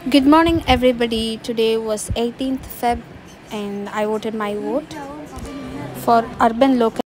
Good morning, everybody. Today was 18th Feb, and I voted my vote for urban local.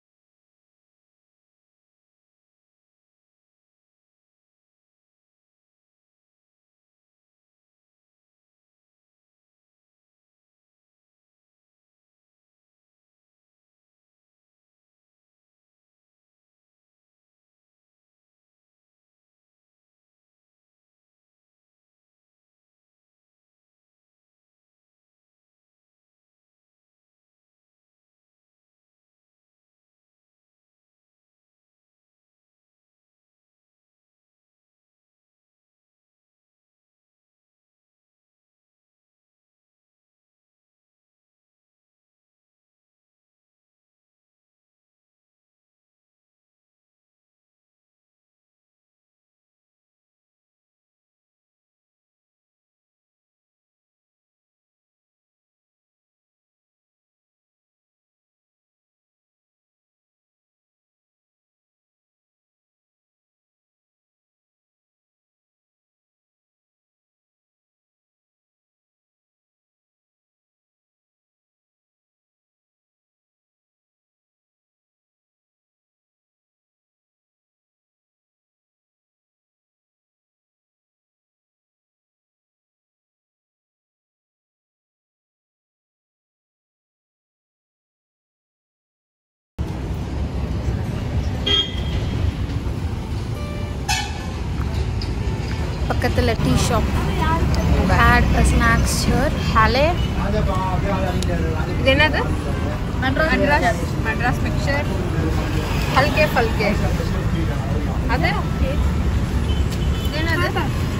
பக்கத்தில் tea shop at snacks here ஹலே இது என்னது Madras Madras mixture ஹல்கே ஃபல்கே அது இது என்னது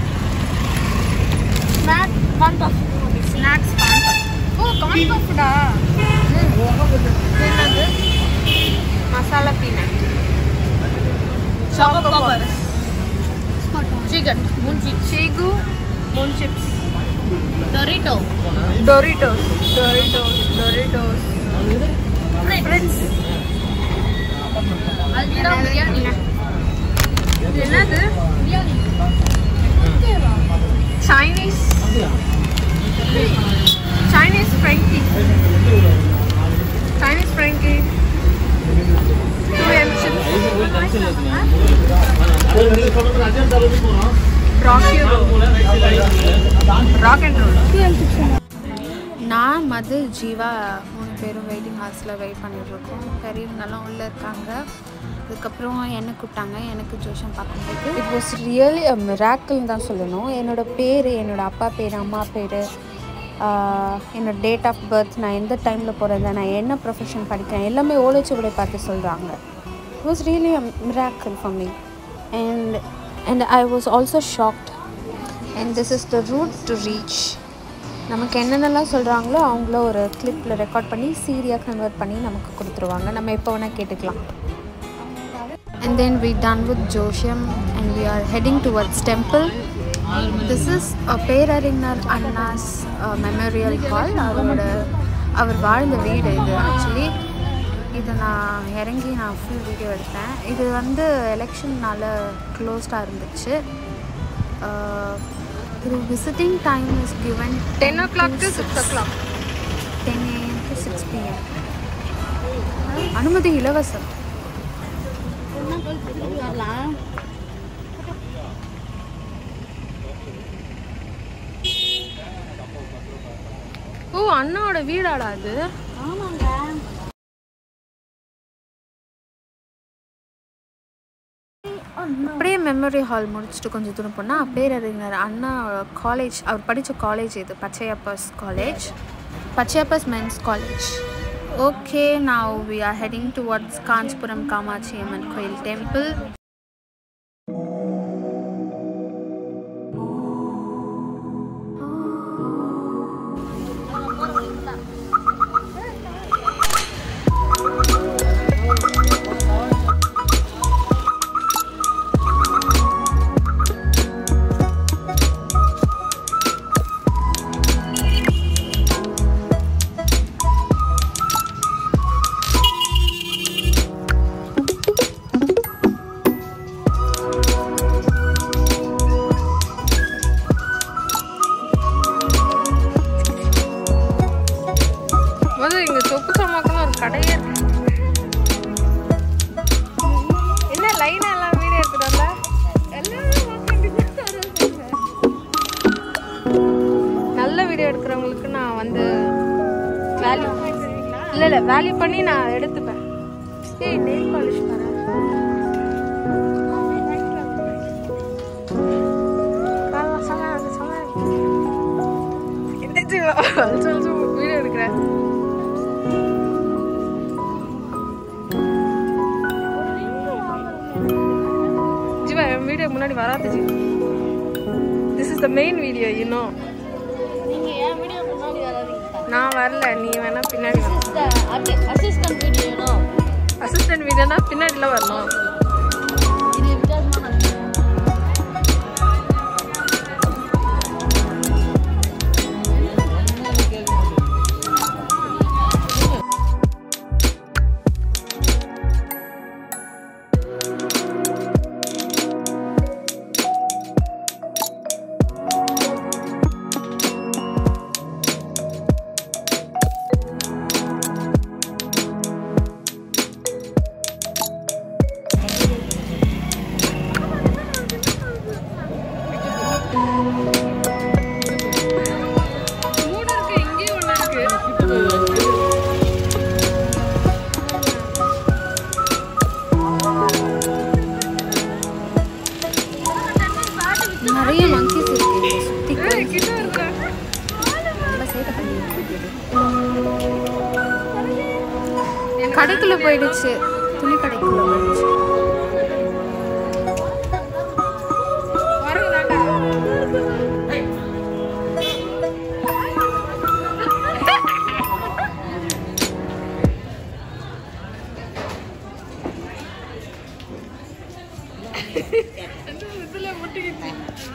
snack corn puff snacks corn puff oh corn பஃப்டா இது என்னது மசாலா பீனட் சாக்கோ சிக்கன் மூஞ்சி சீகு moon chips Dorito Doritos Doritos Doritos friends biryani இது என்னது Chinese Chinese frankie Chinese frankie two M Rocky rock and roll நான் மது ஜீவா மூணு பேரும் வெயிட்டிங் ஹால்ஸில் வெயிட் பண்ணிகிட்ருக்கோம் பெரியவங்கெல்லாம் உள்ளே இருக்காங்க அதுக்கப்புறம் என்னை கூப்பிட்டாங்க எனக்கு ஜோஷம் பார்க்கும்போது இட் வாஸ் ரியலி அ மிராக்கிள்னு தான் சொல்லணும் என்னோடய பேர் என்னோடய அப்பா பேர் அம்மா பேர் என்னோடய டேட் ஆஃப் பர்த் நான் எந்த டைமில் பிறந்தேன் நான் என்ன ப்ரொஃபஷன் படிக்கிறேன் எல்லாமே ஓலைச்சுவடை பார்த்து சொல்கிறாங்க it was really a miracle for me and and I was also shocked and this is the route to reach நமக்கு என்னென்னலாம் சொல்கிறாங்களோ அவங்கள ஒரு கிளிப்பில் ரெக்கார்ட் பண்ணி சீரியாக கன்வெர்ட் பண்ணி நமக்கு கொடுத்துருவாங்க நம்ம எப்போ வேணால் கேட்டுக்கலாம் and then we done with ஜோஷியம் and we are heading towards temple this is பேரறிஞர் அண்ணாஸ் மெமோரியல் ஹால் அவரோட அவர் வாழ்ந்த வீடு இது ஆக்சுவலி இதை நான் இறங்கி நான் ஃபுல் வீடியோ எடுத்தேன் இது வந்து எலெக்ஷன்னால க்ளோஸ்டாக இருந்துச்சு இது visiting time is given ten o'clock to six o'clock ten AM to six PM அனுமதி இலவசம் ஓ அண்ணாவோட வீடாடா அது அப்படியே மெமரி ஹால் முடிச்சுட்டு கொஞ்சம் தூரம் போனால் பேரறிஞர் அண்ணா காலேஜ் அவர் படித்த காலேஜ் இது Pachaiyappa's college Pachaiyappa's men's college okay now we are heading towards Kanchipuram Kamakshi Amman கோயில் டெம்பிள் சொப்பு சமாக்குன்னு ஒரு கடையே இருக்கு என்ன லைனா எல்லாம் வீடியோ எடுத்துட்டு வரல எல்லாரும் walk பண்ணிட்டு வராங்க. நல்ல வீடியோ எடுக்கிறவங்களுக்கு நான் வந்து வேல்யூ இல்லை இல்லை வேல்யூ பண்ணி நான் எடுத்துப்பேன் ஏய் நெயில் பாலிஷ் பாரு காலைல சொன்னா, அது சொன்னா. எந்திரிச்சு வா. சொல்லு, சொல்லு, வீடியோ எடுக்கிறேன் ஜீவா என் வீடியோ முன்னாடி வராது ji this is the main video you know நீங்க என் வீடியோ முன்னாடி வராதீங்க நான் வரல நீ வேணா பின்னாடி வா அசிஸ்டன்ட் வீடியோ அசிஸ்டன்ட் வீடியோனா பின்னாடிலாம் வரணும் இது வித்தியாசமான மூணு இருக்கு இங்கேயும் ஒன்று இருக்கு நிறைய monkeys இருக்கு சுத்தி ஏய், கிட்ட இருக்கா ரொம்ப சேட்டை பண்ணிட்டு கடைக்குள்ள போயிடுச்சு துணி கடைக்குள்ள போயிடுச்சு வரலாண்டா இதுல முட்டிக்கிச்சு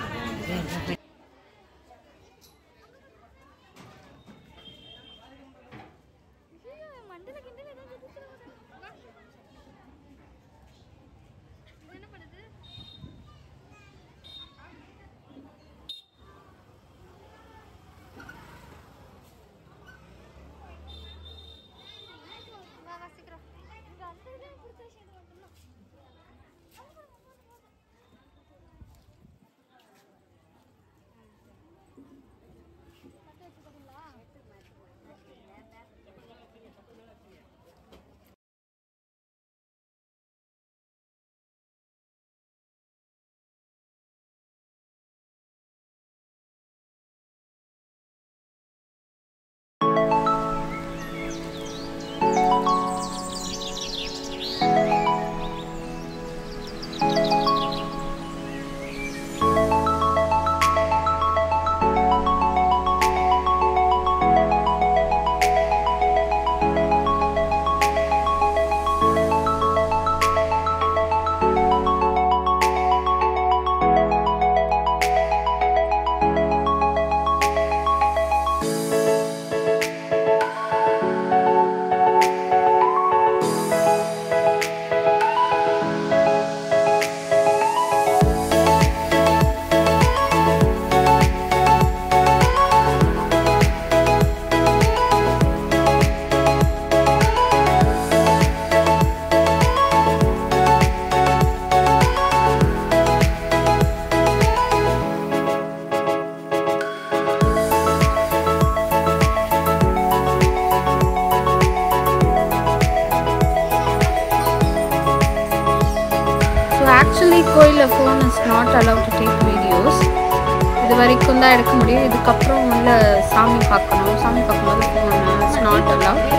ஸோ ஆக்சுவலி கோயிலில் phone is not allowed to take videos இது வரைக்கும் தான் எடுக்க முடியும் இதுக்கப்புறம் உள்ள சாமி பார்க்கணும் சாமி பார்க்கும்போது phone is not allowed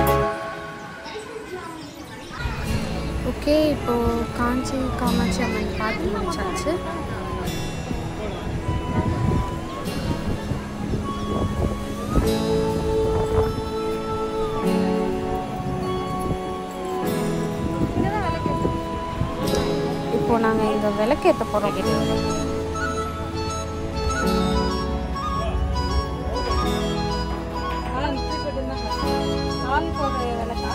okay இப்போது காஞ்சி காமாட்சி அம்மன் பார்த்து முடிச்சாச்சு இப்போ நாங்கள் இங்கே விளக்கேற்ற போகிறோம் சாமி போடுற விளக்கா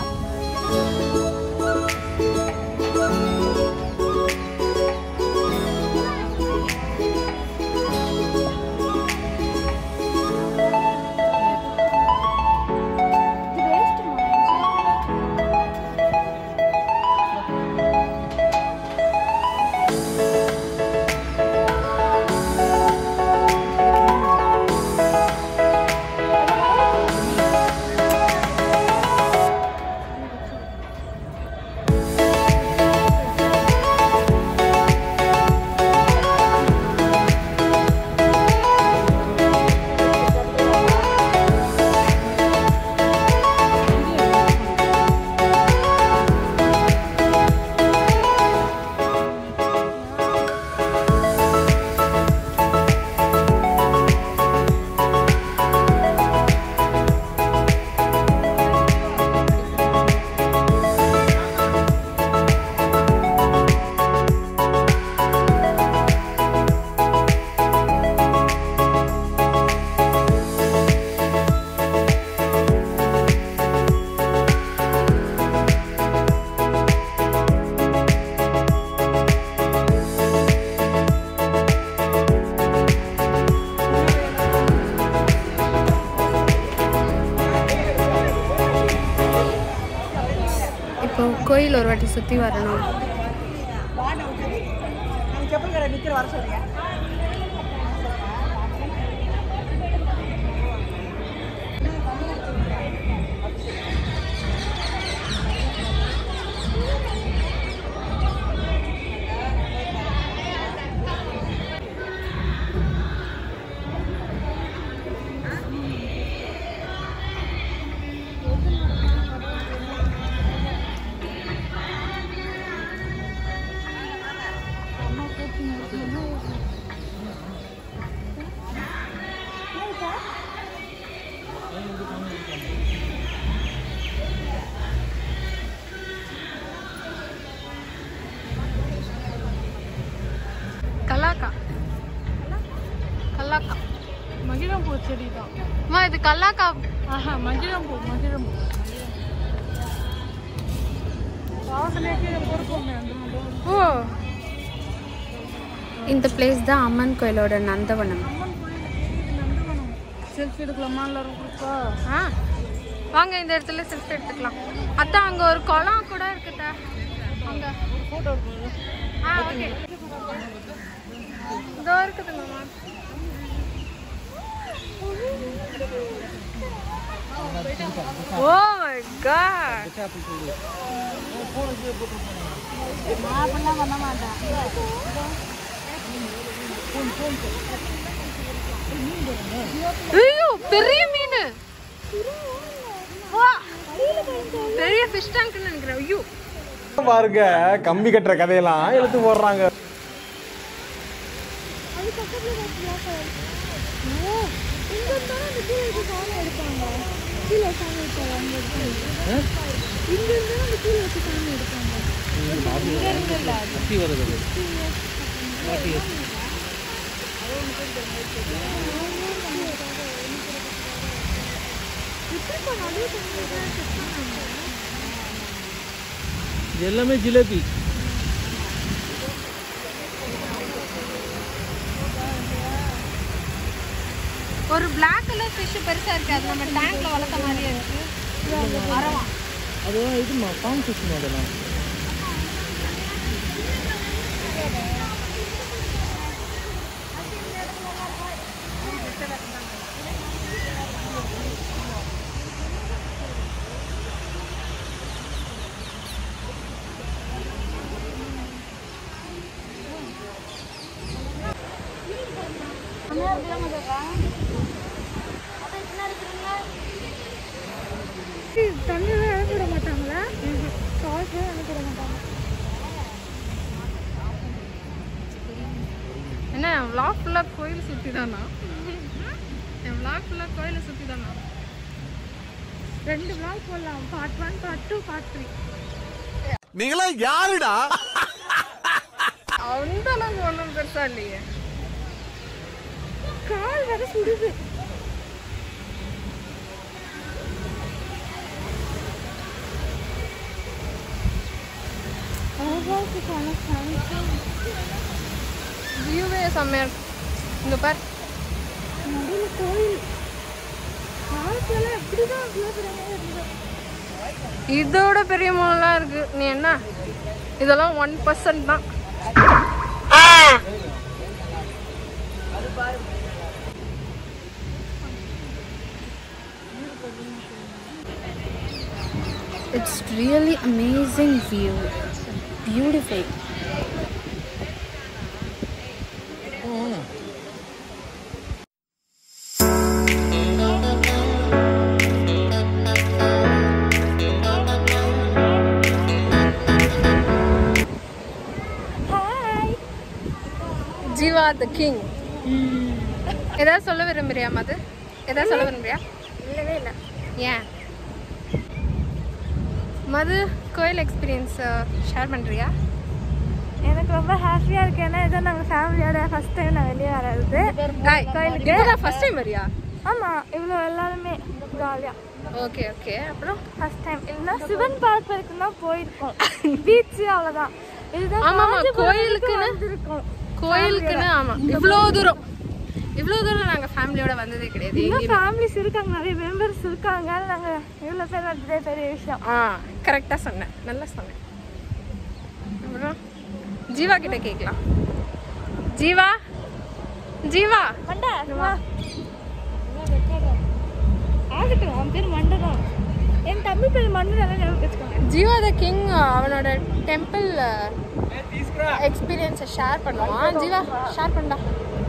இப்போ கோயில் ஒரு வாட்டி சுற்றி வரணும் கல்லாக்கா கல்லாக்கா மகிழம்பூ செடி தான் அம்மா இது கல்லாக்கா ஆஹா மகிழம்பூ மகிழம்பூ வாசனைக்கு பொறுப்போமே அந்த மாதிரி. ஓ இந்த பிளேஸ் தான் அம்மன் கோயிலோட நந்தவனம் அம்மன் கோயிலுக்கு இது நந்தவனம் செல்ஃபி எடுக்கலாமா எல்லாரும் குரூப்பா ஆ வாங்க இந்த இடத்துல செல்ஃபி எடுத்துக்கலாம் அதான் அங்கே ஒரு குளம் கூட இருக்குதா அங்கே ஃபோட்டோ எடுக்கணும் ஆ ஓகே இதோ இருக்குதுங்கம்மா ஓ மை காட் அப்படிலாம் பண்ண மாட்டேன் ஐயோ பெரிய மீன் வா பெரிய ஃபிஷ் டேங்க்னு நினைக்கிறேன் ஐயோ பாருங்க கம்பி கட்டுற கதையெல்லாம் எடுத்து போடுறாங்க எல்லாமே ஜிலேபி ஒரு Black கலர் ஃபிஷ் பெருசா இருக்கு அது நம்ம டேங்க்ல வளர்த்த மாதிரியே இருக்கு அரவா அதுதான் இதுமா ஃபார்ம் ஃபிஷ் அதெல்லாம் தண்ணியெல்லாம் இறக்கி விட மாட்டாங்களா காசு இறக்கி விட மாட்டாங்க என்ன விளாக் ஃபுல்லாக கோயில் சுற்றி தானா என் விளாக் ஃபுல்லாக கோயிலை சுற்றி தானா ரெண்டு vlog போடலாம் part one part two part three நீங்களா யாருடா அந்த அளவுக்கு ஒன்றும் பெருசா இல்லையே கால் வர சுடுது வியூவே செம்மையா இருக்கு இங்க பார் நடுவில் கோயில் காலத்துல எப்படிதான் அவ்வளோ பெரிய இருந்தது இதோட பெரிய மூலம் இருக்கு நீ என்ன இதெல்லாம் ஒன் பர்சன்ட் தான் It's really amazing view. Beautiful. Jeeva the king ஏதாவது சொல்ல விரும்புறியா மது ஏதாவது சொல்ல விரும்புறியா இல்லவே இல்லை ஏன் மது கோயில் எக்ஸ்பீரியன்ஸ் ஷேர் பண்ணுறியா எனக்கு ரொம்ப ஹாப்பியாக இருக்கு ஏன்னா இதை நாங்கள் ஃபேமிலியோட ஃபஸ்ட் டைம் நான் வெளியே வர்றது கோயிலுக்கு இப்போதான் ஃபர்ஸ்ட் டைம் வரியா ஆமாம் இவ்வளோ எல்லாருமே ஜாலியாக ஓகே ஓகே அப்புறம் ஃபர்ஸ்ட் டைம் இல்லைன்னா சிவன் பார்க் வரைக்கும் தான் போயிருக்கோம் பீச்சு அவ்வளோதான் இதுதான் ஆமாமா, காஞ்சிபுரம் வரைக்கும் கோயிலுக்குன்னு- வந்திருக்கோம் கோயிலுக்குன்னு ஆமாம் இவ்வளோ தூரம் இவ்வளோ தூரம் நாங்கள் ஃபேமிலியோட வந்ததே கிடையாது இன்னும் எங்கேயுமே. ஃபேமிலிஸ் இருக்காங்க நிறைய மெம்பர்ஸ் இருக்காங்க நாங்கள் இவ்வளோ பேர் வந்ததே பெரிய விஷயம் ஆ கரெக்டாக சொன்னேன் நல்லா சொன்னேன் அப்புறம் ஜீவா கிட்ட கேட்கலாம் ஜீவா ஜீவா மண்டை வா ஆகட்டும் அவன் பேர் மண்டை தான் என் தம்பி பேர் மண்டை நல்லா ஞாபகம் வச்சுக்கோங்க ஜீவா த கிங் அவனோட டெம்பிள் எக்ஸ்பீரியன்ஸை ஷேர் பண்ணுவான் ஜீவா ஷேர் பண்ணா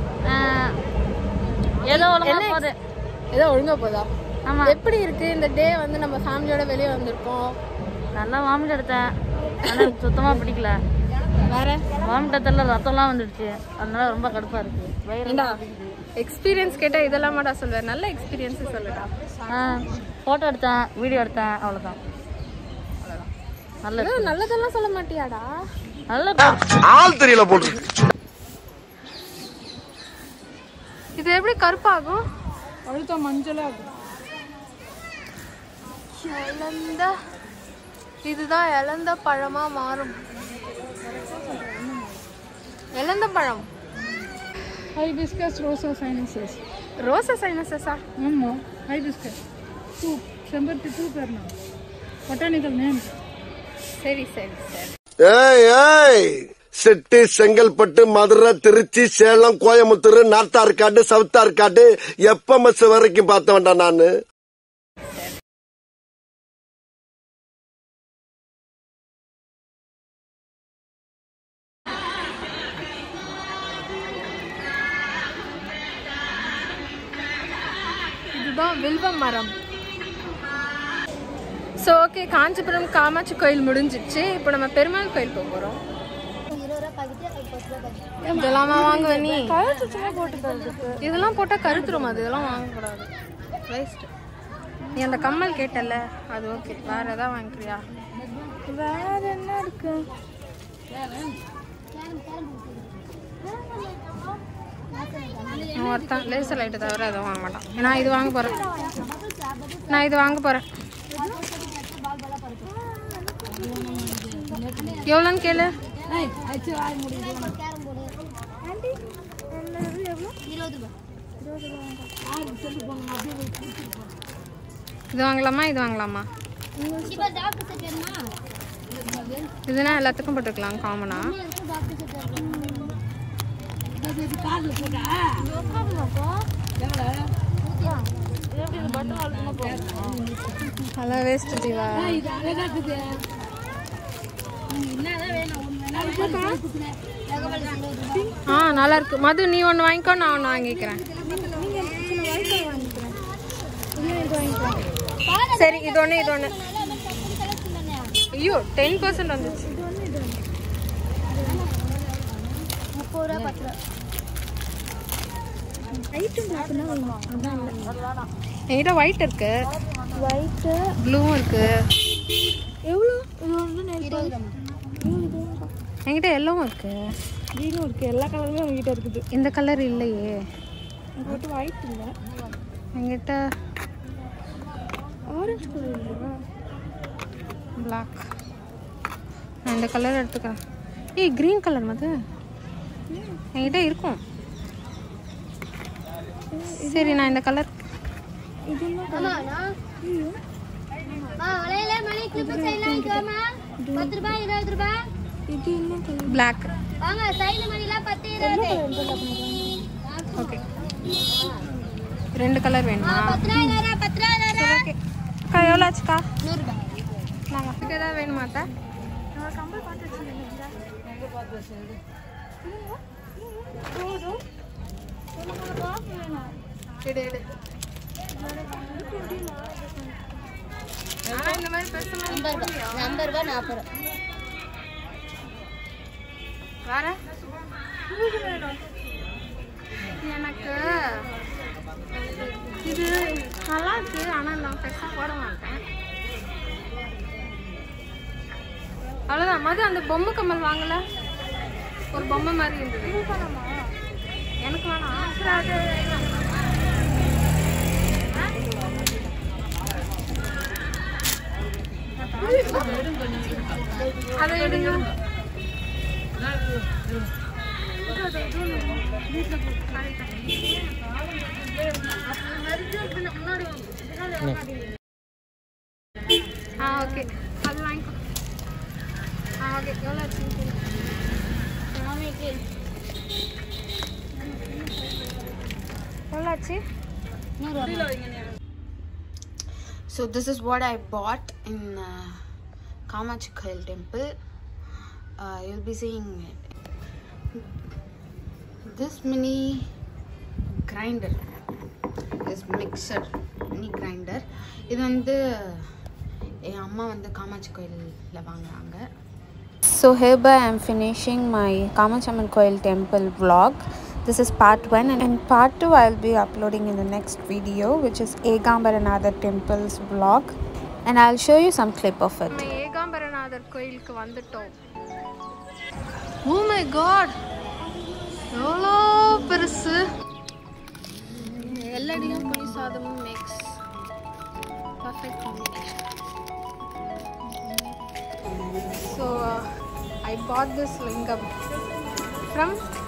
ஏதோ என்ன போகுது ஏதோ ஒழுங்கா போதா ஆமா. எப்படி இருக்கு இந்த டே வந்து நம்ம ஃபேமிலியோட வெளியே வந்திருக்கோம் நல்லா வாமிட் எடுத்தேன் ஆனால் சுத்தமாக பிடிக்கல வேற வாமிட் எடுத்தல ரத்தம்லாம் வந்துடுச்சு அதனால ரொம்ப கடுப்பாக இருக்கு வயிறு ஏண்டா எக்ஸ்பீரியன்ஸ் கேட்டால் இதெல்லாம் மாட்டா சொல்லுவேன் நல்ல எக்ஸ்பீரியன்ஸ் சொல்லுடா ஃபோட்டோ எடுத்தேன் வீடியோ எடுத்தேன் அவ்வளோதான் நல்ல ஏதோ நல்லதெல்லாம் சொல்ல மாட்டியாடா நல்ல ஆள் தெரியல போட்டு இது எப்படி கருப்பாகும் அழுத்தா மஞ்சளாக இருக்கும் இழந்த இதுதான் இழந்த பழமா மாறும் இழந்த பழம் ஹைபிஸ்கஸ் ரோசா சைனசஸ் ரோசா சைனஸஸா ஆமாம் ஹைபிஸ்கஸ் பூ செம்பருத்தி பூ பேர்னா பொட்டானிக்கல் நேம் சரி சரி சரி ஏய் ஏய் செட்டி செங்கல்பட்டு மதுரை திருச்சி சேலம் கோயம்புத்தூர் நார்த்தார்காடு சவுத்தார்காடு எப்ப மஸ் வரைக்கும் பார்த்த வேண்டாம் நானு இதுதான் வில்வ மரம் ஸோ ஓகே காஞ்சிபுரம் காமாட்சி கோயில் முடிஞ்சிச்சு இப்போ நம்ம பெருமாள் கோயில் போக போகிறோம் இதெல்லாமா வாங்குவ நீ இதெல்லாம் போட்டால் கருத்துரும் அது இதெல்லாம் வாங்கக்கூடாது வேஸ்ட் நீ அந்த கம்மல் கேட்டல அது ஓகே வேற ஏதாவது வாங்கிக்கிறியா வேற என்ன இருக்கு அவன் ஒருத்தன் லேசர் லைட்டு தவிர எதுவும் வாங்க மாட்டான் நான் இது வாங்க போகிறேன் நான் இது வாங்க போகிறேன் எவ்வளோன்னு கேளு இது வாங்கலாமா இது வாங்கலாமா இதுனா எல்லாத்துக்கும் போட்டுக்கலாம் காமனா அதெல்லாம் வேஸ்ட் ஜீவா ஆ நல்லா இருக்கு மது நீ ஒன்று வாங்கிக்கோ நான் ஒன்று வாங்கிக்கிறேன் சரி இது ஒன்று இது ஒன்று ஐயோ டென் பர்சன்ட் வந்துச்சு என்கிட்ட ஒயிட் இருக்கு ஒயிட்டு ப்ளூவும் இருக்கு எவ்வளோ இது வந்து நேற்று என்கிட்ட எல்லோவும் இருக்கு க்ரீனும் இருக்குது எல்லா கலருமே உங்ககிட்ட இருக்குது இந்த கலர் இல்லையே எனக்கு மட்டும் ஒயிட் இல்லை என்கிட்ட ஆரஞ்சு கலர் இல்லையா பிளாக் நான் இந்த கலர் எடுத்துக்கிறேன் ஏய் க்ரீன் கலர் மது என்கிட்ட இருக்கும் சரி நான் இந்த கலர் இது என்ன கலர் பிளாக் ஓகே ரெண்டு கலர் வேணுமா சரி ஓகே அக்கா எவ்வளோ ஆச்சுக்கா நாங்கள் இதுக்கு ஏதாவது வேணுமாட்டா நான் கம்பல் பார்த்து வச்சுருந்தேன் போதும் எடு எடு ஆனா இந்த மாதிரி பெருசு நம்பர் ரூபாய் நாற்பது வேற எனக்கு இது நல்லா இருக்கு ஆனா நான் பெருசா போட மாட்டேன் அவ்வளோதான் மது அந்த பொம்மை கம்மல் வாங்கல ஒரு பொம்மை மாதிரி இருந்தது எனக்கு வேணாம் சரி, அது அதை எடுங்க வீட்டில் ஆ ஓகே அது வாங்கிக்கோ ஆ ஓகே எவ்வளோ ஆச்சுன்னு கேளு. எவ்வளோ ஆச்சு So this is what I bought in uh, Kamachi Koil temple. Uh, you'll be seeing it. This mini grinder is mixer mini grinder. இது வந்து என் அம்மா வந்து காமாட்சி கோயிலில் வாங்குறாங்க So hereby I'm finishing my Kamachamman Koil temple vlog. This is part 1 and in part 2 I'll be uploading in the next video which is Egambaranatha temple's vlog and I'll show you some clip of it. நம்ம ஏகாம்பரநாதர் கோயிலுக்கு வந்துட்டோம் oh my God எவ்வளோ பெருசு எல்லடியும் புளி சாதமும் mix perfect combination so I put this lingam from